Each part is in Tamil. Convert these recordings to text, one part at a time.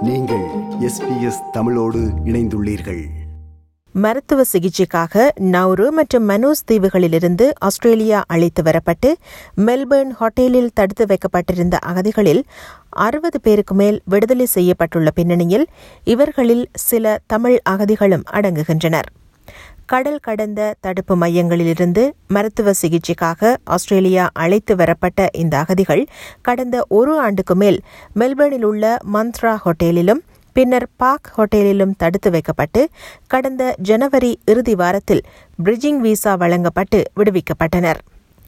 நீங்கள் எஸ்பிஎஸ் தமிழோடு இணைந்துள்ளீர்கள் மருத்துவ சிகிச்சைக்காக நௌரு மற்றும் மனோஸ் தீவுகளிலிருந்து ஆஸ்திரேலியா அழைத்து வரப்பட்டு மெல்பர்ன் ஹோட்டலில் தடுத்து வைக்கப்பட்டிருந்த அகதிகளில் அறுபது பேருக்கு மேல் விடுதலை செய்யப்பட்டுள்ள பின்னணியில் இவர்களில் சில தமிழ் அகதிகளும் அடங்குகின்றனர் கடல் கடந்த தடுப்பு மையங்களிலிருந்து மருத்துவ சிகிச்சைக்காக ஆஸ்திரேலியா அழைத்து வரப்பட்ட இந்த அகதிகள் கடந்த ஒரு ஆண்டுக்கு மேல் மெல்பர்னில் உள்ள மந்த்ரா ஹோட்டலிலும் பின்னர் பாக் ஹோட்டலிலும் தடுத்து வைக்கப்பட்டு கடந்த ஜனவரி இறுதி வாரத்தில் பிரிட்ஜிங் விசா வழங்கப்பட்டு விடுவிக்கப்பட்டனர்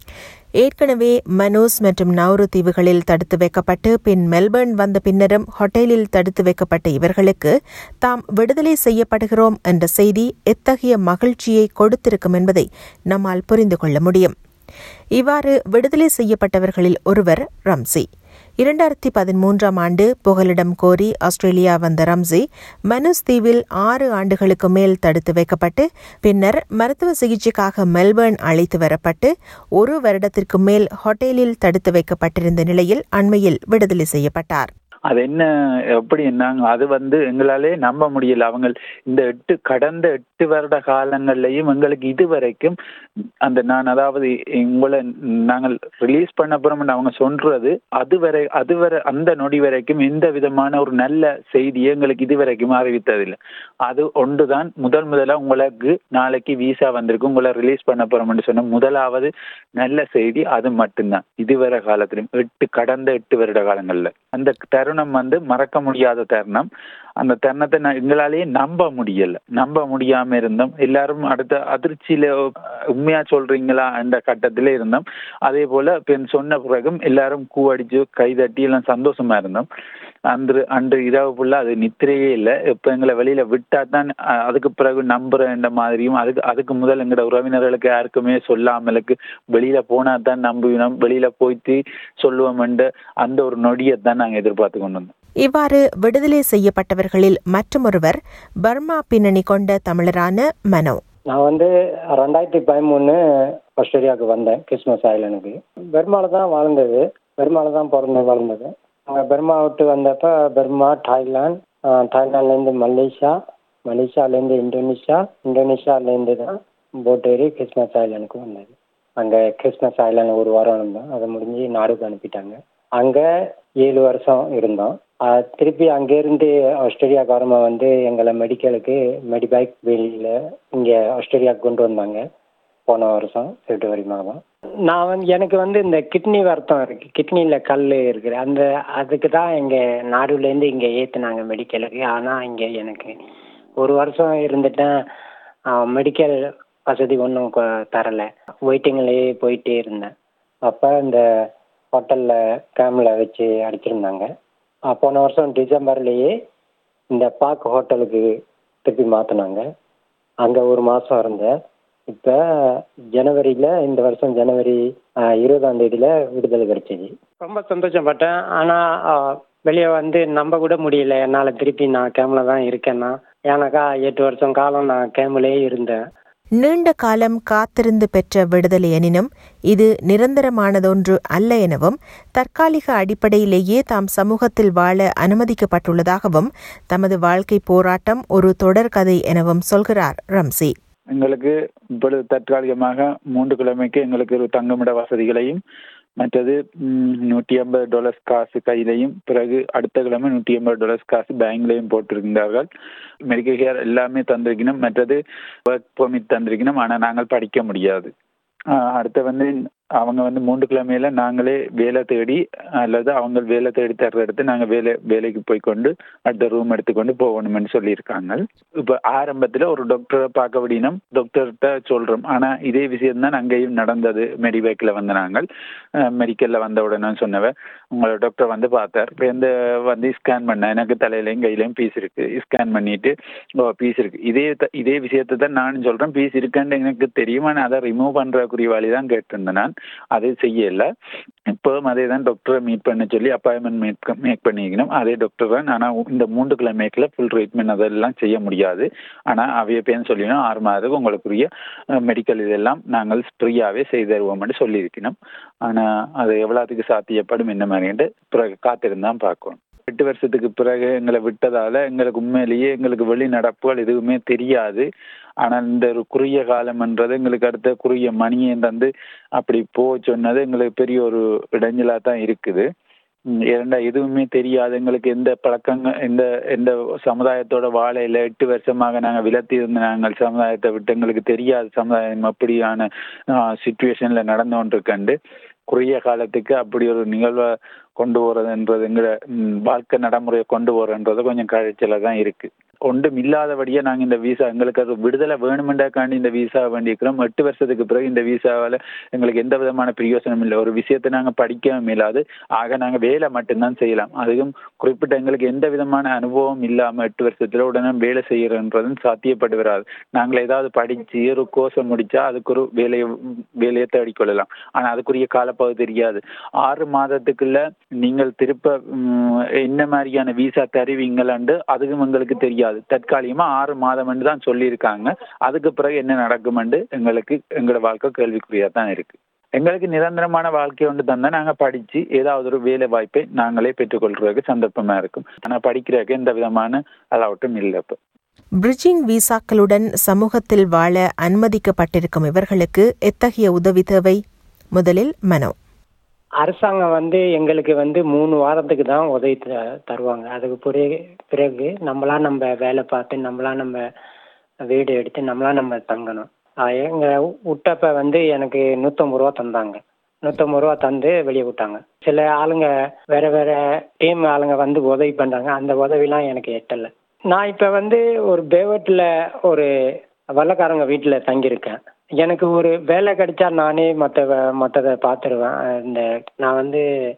ஏற்கனவே மனோஸ் மற்றும் நௌரு தீவுகளில் தடுத்து வைக்கப்பட்டு பின் மெல்பர்ன் வந்த பின்னரும் ஹோட்டலில் தடுத்து வைக்கப்பட்ட இவர்களுக்கு தாம் விடுதலை செய்யப்படுகிறோம் என்ற செய்தி எத்தகைய மகிழ்ச்சியை கொடுத்திருக்கும் என்பதை நம்மால் புரிந்து கொள்ள முடியும் இவ்வாறு விடுதலை செய்யப்பட்டவர்களில் ஒருவர் ரம்சி இரண்டாயிரத்தி பதிமூன்றாம் ஆண்டு புகலிடம் கோரி ஆஸ்திரேலியா வந்த ரம்சி மனுஸ் தீவில் ஆறு ஆண்டுகளுக்கு மேல் தடுத்து வைக்கப்பட்டு பின்னர் மருத்துவ சிகிச்சைக்காக மெல்பர்ன் அழைத்து வரப்பட்டு ஒரு வருடத்திற்கு மேல் ஹோட்டலில் தடுத்து வைக்கப்பட்டிருந்த நிலையில் அண்மையில் விடுதலை செய்யப்பட்டார் அது என்ன எப்படி என்னங்க அது வந்து எங்களாலே நம்ப முடியல அவங்க இந்த எட்டு கடந்த எட்டு வருட காலங்கள்லயும் எங்களுக்கு இதுவரைக்கும் அந்த நான் அதாவது உங்களை நாங்கள் ரிலீஸ் பண்ண அப்புறம் அவங்க சொல்றது அதுவரை அதுவரை அந்த நொடி வரைக்கும் எந்த விதமான ஒரு நல்ல செய்தியை எங்களுக்கு இதுவரைக்கும் அறிவித்ததில்லை அது ஒன்றுதான் முதல் முதலா உங்களுக்கு நாளைக்கு விசா வந்திருக்கு உங்களை ரிலீஸ் பண்ண போறோம்னு சொன்ன முதலாவது நல்ல செய்தி அது மட்டும்தான் இதுவரை காலத்திலும் எட்டு கடந்த எட்டு வருட காலங்கள்ல அந்த தருணம் வந்து மறக்க முடியாத தருணம் அந்த தருணத்தை நான் எங்களாலேயே நம்ப முடியல நம்ப முடியாம இருந்தோம் எல்லாரும் அடுத்த அதிர்ச்சியில உண்மையா சொல்றீங்களா என்ற கட்டத்திலே இருந்தோம் அதே போல பெண் சொன்ன பிறகும் எல்லாரும் கூவடிச்சு கைதட்டி எல்லாம் சந்தோஷமா இருந்தோம் அன்று அன்று இரவு ஃபுல்லா அது நித்திரையே இல்லை இப்ப எங்களை வெளியில விட்டா தான் அதுக்கு பிறகு நம்புறேன்ற மாதிரியும் அதுக்கு அதுக்கு முதல் எங்களோட உறவினர்களுக்கு யாருக்குமே சொல்லாமலுக்கு வெளியில போனா தான் நம்புவினோம் வெளியில போய்த்து சொல்லுவோம் அந்த ஒரு நொடியை தான் நாங்க எதிர்பார்த்து கொண்டு வந்தோம் இவ்வாறு விடுதலை செய்யப்பட்டவர்களில் மற்றொருவர் பர்மா பின்னணி கொண்ட தமிழரான மனோ நான் வந்து ரெண்டாயிரத்தி பதிமூணு ஆஸ்திரேலியாவுக்கு வந்தேன் கிறிஸ்மஸ் ஐலனுக்கு பெர்மால தான் வாழ்ந்தது பெர்மால தான் பிறந்து வளர்ந்தது அங்கே பெர்மா விட்டு வந்தப்ப பெர்மா தாய்லாந்து தாய்லாந்துலேருந்து மலேசியா மலேசியாலேருந்து இந்தோனேஷியா இந்தோனேஷியாலேருந்து தான் போட் ஏறி கிறிஸ்மஸ் ஐலனுக்கு வந்தது அங்கே கிறிஸ்மஸ் ஐலாண்ட் ஒரு வாரம் இருந்தோம் அதை முடிஞ்சு நாடுக்கு அனுப்பிட்டாங்க அங்கே ஏழு வருஷம் இருந்தோம் திருப்பி அங்கேருந்து ஆஸ்திரேலியா கவர்மெண்ட் வந்து எங்களை மெடிக்கலுக்கு மெடிபேக் வெளியில் இங்கே ஆஸ்திரேலியாவுக்கு கொண்டு வந்தாங்க போன வருஷம் பிப்ரவரி மாதம் நான் வந்து எனக்கு வந்து இந்த கிட்னி வருத்தம் இருக்கு கிட்னியில் கல் இருக்குது அந்த அதுக்கு தான் எங்கள் நாடுலேருந்து இங்கே ஏற்றுனாங்க மெடிக்கலுக்கு ஆனால் இங்கே எனக்கு ஒரு வருஷம் இருந்துட்டேன் மெடிக்கல் வசதி ஒன்றும் தரலை வெயிட்டிங்லேயே போயிட்டே இருந்தேன் அப்போ இந்த ஹோட்டலில் கேமில் வச்சு அடிச்சிருந்தாங்க போன வருஷம் டிசம்பர்லேயே இந்த பாக் ஹோட்டலுக்கு திருப்பி மாற்றினாங்க அங்கே ஒரு மாதம் இருந்தேன் இப்போ ஜனவரியில் இந்த வருஷம் ஜனவரி இருபதாம் தேதியில் விடுதலை கிடைச்சிது ரொம்ப சந்தோஷப்பட்டேன் ஆனால் வெளியே வந்து நம்ப கூட முடியல என்னால் திருப்பி நான் கேமில் தான் இருக்கேன்னா ஏன்னாக்கா எட்டு வருஷம் காலம் நான் கேம்லேயே இருந்தேன் நீண்ட காலம் காத்திருந்து பெற்ற விடுதலை எனினும் இது நிரந்தரமானதொன்று அல்ல எனவும் தற்காலிக அடிப்படையிலேயே தாம் சமூகத்தில் வாழ அனுமதிக்கப்பட்டுள்ளதாகவும் தமது வாழ்க்கை போராட்டம் ஒரு தொடர்கதை எனவும் சொல்கிறார் ரம்சி எங்களுக்கு இப்பொழுது தற்காலிகமாக மூன்று கிழமைக்கு எங்களுக்கு ஒரு தங்குமிட வசதிகளையும் மற்றது நூற்றி ஐம்பது டாலர்ஸ் காசு கையிலையும் பிறகு அடுத்த கிழமை நூற்றி ஐம்பது டாலர்ஸ் காசு பேங்க்லையும் போட்டிருந்தார்கள் மெடிக்கல் கேர் எல்லாமே தந்திருக்கணும் மற்றது ஒர்க் பெர்மிட் தந்திருக்கணும் ஆனால் நாங்கள் படிக்க முடியாது அடுத்து வந்து அவங்க வந்து மூன்று கிழமையில நாங்களே வேலை தேடி அல்லது அவங்க வேலை தேடி தர்ற எடுத்து நாங்கள் வேலை வேலைக்கு போய் கொண்டு அடுத்த ரூம் எடுத்துக்கொண்டு போகணும்னு சொல்லியிருக்காங்க இப்போ ஆரம்பத்தில் ஒரு டாக்டரை பார்க்க விடினோம் டாக்டர்கிட்ட சொல்கிறோம் ஆனால் இதே விஷயம் தான் அங்கேயும் நடந்தது மெடிவேக்கில் வந்து நாங்கள் மெடிக்கலில் வந்த உடனே சொன்னவ உங்களோட டாக்டர் வந்து பார்த்தார் இப்போ எந்த வந்து ஸ்கேன் பண்ண எனக்கு தலையிலையும் கையிலையும் பீஸ் இருக்கு ஸ்கேன் பண்ணிட்டு ஓ பீஸ் இருக்கு இதே இதே விஷயத்தை தான் நானும் சொல்கிறேன் பீஸ் இருக்குன்னு எனக்கு தெரியும் ஆனால் அதை ரிமூவ் பண்ணுறக்குரிய வழி தான் கேட்டிருந்தேன் நான் அது செய்யல இப்போவும் அதே தான் டாக்டரை மீட் பண்ண சொல்லி அப்பாயின்மெண்ட் மேக் மேக் பண்ணிக்கணும் அதே டாக்டர் தான் ஆனால் இந்த மூன்று கிழமைக்குள்ள ஃபுல் ட்ரீட்மெண்ட் அதெல்லாம் செய்ய முடியாது ஆனால் அவைய பேர் சொல்லினோம் ஆறு மாதத்துக்கு உங்களுக்குரிய மெடிக்கல் இதெல்லாம் நாங்கள் ஃப்ரீயாகவே செய்து தருவோம்னு சொல்லியிருக்கணும் ஆனால் அது எவ்வளோத்துக்கு சாத்தியப்படும் என்ன மாதிரின்ட்டு பிறகு காத்திருந்தான் பார்க்கணும் எட்டு வருஷத்துக்கு பிறகு எங்களை விட்டதால எங்களுக்கு உண்மையிலேயே எங்களுக்கு வெளி நடப்புகள் எதுவுமே தெரியாது ஆனால் இந்த ஒரு குறுகிய காலம்ன்றது எங்களுக்கு அடுத்த குறுகிய மணியை தந்து அப்படி போக சொன்னது எங்களுக்கு பெரிய ஒரு இடைஞ்சலா தான் இருக்குது ம், ஏன்டா எதுவுமே தெரியாது எங்களுக்கு எந்த பழக்கங்க எந்த எந்த சமுதாயத்தோட வாழையில எட்டு வருஷமாக நாங்கள் விலத்தி இருந்த நாங்கள் சமுதாயத்தை விட்டு எங்களுக்கு தெரியாத சமுதாயம் அப்படியான சுச்சுவேஷன்ல நடந்து கொண்டிருக்கண்டு குறுகிய காலத்துக்கு அப்படி ஒரு நிகழ்வை கொண்டு போறதுன்றது எங்களோட ம், வாழ்க்கை நடைமுறையை கொண்டு போறதுன்றது கொஞ்சம் கழிச்சல தான் இருக்கு ஒன்றும் இல்லாதபடியே நாங்கள் இந்த விசா எங்களுக்கு அது விடுதலை வேணுமெண்டாக்காண்டி இந்த விசா வேண்டியிருக்கிறோம் எட்டு வருஷத்துக்கு பிறகு இந்த விசாவால் எங்களுக்கு எந்த விதமான பிரயோசனம் இல்லை ஒரு விஷயத்தை நாங்கள் படிக்கவும் இல்லாது ஆக நாங்கள் வேலை மட்டும்தான் செய்யலாம் அதுவும் குறிப்பிட்ட எங்களுக்கு எந்த விதமான அனுபவம் இல்லாமல் எட்டு வருஷத்துல உடனே வேலை செய்யறன்றதும் சாத்தியப்பட்டு வராது நாங்கள் ஏதாவது படிச்சு ஒரு கோர்ஸை முடிச்சா அதுக்கு ஒரு வேலையை வேலையை தேடிக்கொள்ளலாம் ஆனால் அதுக்குரிய காலப்பகுதி தெரியாது ஆறு மாதத்துக்குள்ள நீங்கள் திருப்ப ம், என்ன மாதிரியான விசா தருவீங்களாண்டு அதுவும் எங்களுக்கு தெரியாது தற்காலிகமா ஆறு மாதம் தான் சொல்லியிருக்காங்க அதுக்கு பிறகு என்ன நடக்குமெண்டு எங்களுக்கு எங்களோட வாழ்க்கை கேள்விக்குறியா தான் இருக்கு எங்களுக்கு நிரந்தரமான வாழ்க்கை ஒன்று தந்தா நாங்கள் படிச்சு ஏதாவது ஒரு வேலை வாய்ப்பை நாங்களே பெற்றுக்கொள்றதுக்கு சந்தர்ப்பமா இருக்கும் ஆனால் படிக்கிறதுக்கு எந்த விதமான அலவுட்டும் இல்லை இப்போ பிரிட்ஜிங் விசாக்களுடன் சமூகத்தில் வாழ அனுமதிக்கப்பட்டிருக்கும் இவர்களுக்கு எத்தகைய உதவி தேவை முதலில் மனோ அரசாங்கம் வந்து எங்களுக்கு வந்து மூணு வாரத்துக்கு தான் உதவி த- தருவாங்க அதுக்கு பிறகு பிறகு நம்மளா நம்ம வேலை பார்த்து நம்மளா நம்ம வீடு எடுத்து நம்மளா நம்ம தங்கணும் ஆஹ் எங்க விட்டப்ப வந்து எனக்கு நூற்றம்பது ரூபா தந்தாங்க நூற்றம்பது ரூபா தந்து வெளியே விட்டாங்க சில ஆளுங்க வேற வேற டீம் ஆளுங்க வந்து உதவி பண்றாங்க அந்த உதவிலாம் எனக்கு எட்டலை நான் இப்போ வந்து ஒரு பேவட்டில் ஒரு வெள்ளக்காரங்க வீட்டில் தங்கியிருக்கேன் எனக்கு ஒரு வேலை கிடைச்சா நானே மற்ற மற்றதை பார்த்துருவேன் இந்த நான் வந்து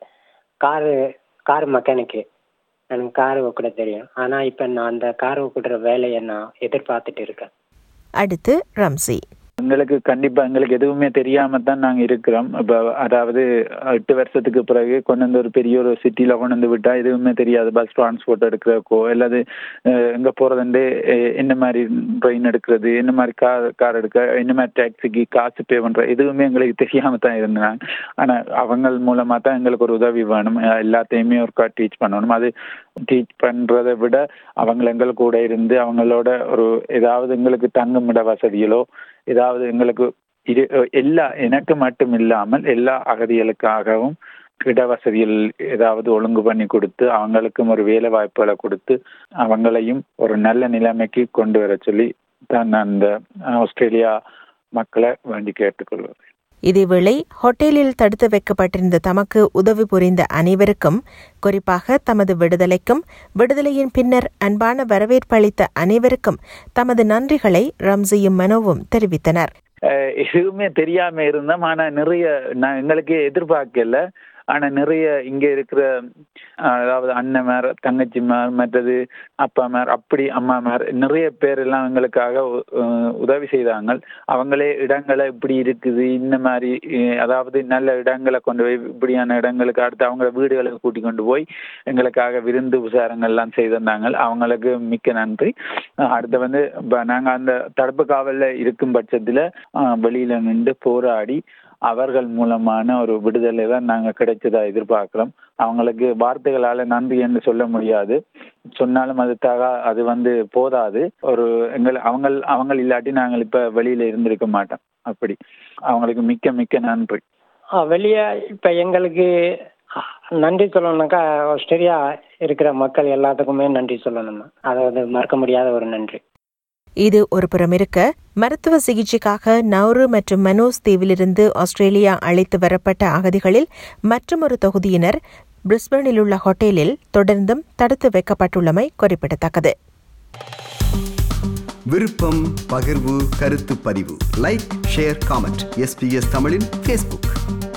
காரு கார் மெக்கானிக்கு எனக்கு கார் ஓக்கிட தெரியும் ஆனால் இப்போ நான் அந்த கார் ஓக்கிடுற வேலையை நான் எதிர்பார்த்துட்டு இருக்கேன் அடுத்து ரம்சி எங்களுக்கு கண்டிப்பா எங்களுக்கு எதுவுமே தெரியாம தான் நாங்க இருக்கிறோம் இப்போ அதாவது எட்டு வருஷத்துக்கு பிறகு கொண்டு வந்து ஒரு பெரிய ஒரு சிட்டில கொண்டு வந்து விட்டா எதுவுமே தெரியாது பஸ் டிரான்ஸ்போர்ட் எடுக்கிறக்கோ அல்லது அஹ், எங்க போறதுண்டு அஹ், என்ன மாதிரி ட்ரெயின் எடுக்கிறது என்ன மாதிரி கார் கார் எடுக்க என்ன மாதிரி டாக்ஸிக்கு காசு பே பண்ற எதுவுமே எங்களுக்கு தெரியாம தான் இருந்தாங்க ஆனா அவங்க மூலமா தான் எங்களுக்கு ஒரு உதவி வேணும் அஹ், எல்லாத்தையுமே ஒரு டீச் பண்ணணும் அது டீச் பண்றதை விட அவங்க எங்கள் கூட இருந்து அவங்களோட ஒரு ஏதாவது எங்களுக்கு தங்குமிட வசதிகளோ ஏதாவது எங்களுக்கு இது எல்லா எனக்கு மட்டும் இல்லாமல் எல்லா அகதிகளுக்காகவும் இடவசதிகள் ஏதாவது ஒழுங்கு பண்ணி கொடுத்து அவங்களுக்கும் ஒரு வேலை வாய்ப்புகளை கொடுத்து அவங்களையும் ஒரு நல்ல நிலைமைக்கு கொண்டு வர சொல்லி தான் நான் இந்த ஆஸ்திரேலியா மக்களை வேண்டி கேட்டுக்கொள்வேன் இதேவேளை ஹோட்டலில் தடுத்து வைக்கப்பட்டிருந்த தமக்கு உதவி புரிந்த அனைவருக்கும் குறிப்பாக தமது விடுதலைக்கும் விடுதலையின் பின்னர் அன்பான வரவேற்பு அளித்த அனைவருக்கும் தமது நன்றிகளை ரம்சியும் மனோவும் தெரிவித்தனர் அஹ் எதுவுமே தெரியாம இருந்தோம் ஆனா நிறைய நான் எங்களுக்கு எதிர்பார்க்கல ஆனா நிறைய இங்க இருக்கிற அஹ், அதாவது அண்ணன்மார் தங்கச்சிமார் மற்றது அப்பாமார் அப்படி அம்மாமார் நிறைய பேர் எல்லாம் எங்களுக்காக உ- அஹ், உதவி செய்தாங்க அவங்களே இடங்களை இப்படி இருக்குது இந்த மாதிரி அஹ், அதாவது நல்ல இடங்களை கொண்டு போய் இப்படியான இடங்களுக்கு அடுத்து அவங்க வீடுகளுக்கு கூட்டி கொண்டு போய் எங்களுக்காக விருந்து உசாரங்கள் எல்லாம் செய்திருந்தாங்க அவங்களுக்கு மிக்க நன்றி அஹ், அடுத்து வந்து ப- நாங்க அந்த தடுப்பு காவல்ல இருக்கும் பட்சத்துல அஹ், வெளியில நின்று போராடி அவர்கள் மூலமான ஒரு விடுதலை தான் நாங்க கிடைச்சதா எதிர்பார்க்கிறோம் அவங்களுக்கு வார்த்தைகளால நன்றி என்று சொல்ல முடியாது சொன்னாலும் அது தகா அது வந்து போதாது ஒரு எங்கள் அவங்க அவங்க இல்லாட்டி நாங்கள் இப்ப வெளியில இருந்திருக்க மாட்டோம் அப்படி அவங்களுக்கு மிக்க மிக்க நன்றி வெளியே இப்போ எங்களுக்கு நன்றி சொல்லணும்னாக்கா ஆஸ்திரேலியா இருக்கிற மக்கள் எல்லாத்துக்குமே நன்றி சொல்லணும் அதாவது மறக்க முடியாத ஒரு நன்றி இது ஒரு புறம் இருக்க மருத்துவ சிகிச்சைக்காக நௌரு மற்றும் மனோஸ் தீவிலிருந்து ஆஸ்திரேலியா அழைத்து வரப்பட்ட அகதிகளில் மற்றொரு தொகுதியினர் பிரிஸ்பனில் உள்ள ஹோட்டலில் தொடர்ந்தும் தடுத்து வைக்கப்பட்டுள்ளமை குறிப்பிடத்தக்கது விருப்பம் பகிர்வு கருத்து பதிவு லைக் ஷேர் காமெண்ட் எஸ்பிஎஸ் தமிழின் ஃபேஸ்புக்